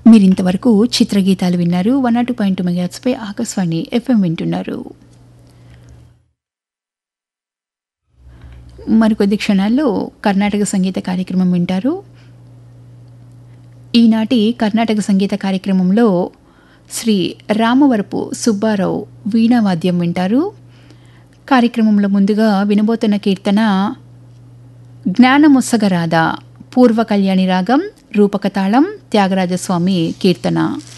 మీరింతవరకు చిత్రగీతాలు విన్నారు వన్ నాట్ పాయింట్ మెగాట్స్పై ఆకాశవాణి ఎఫ్ఎం వింటున్నారు మరికొద్ది క్షణాల్లో కర్ణాటక సంగీత కార్యక్రమం వింటారు ఈనాటి కర్ణాటక సంగీత కార్యక్రమంలో శ్రీ రామవరపు సుబ్బారావు వీణావాద్యం వింటారు కార్యక్రమంలో ముందుగా వినబోతున్న కీర్తన జ్ఞానముసగరాధ పూర్వ కళ్యాణి రాగం రూపకతాళం త్యాగరాజస్వామి కీర్తన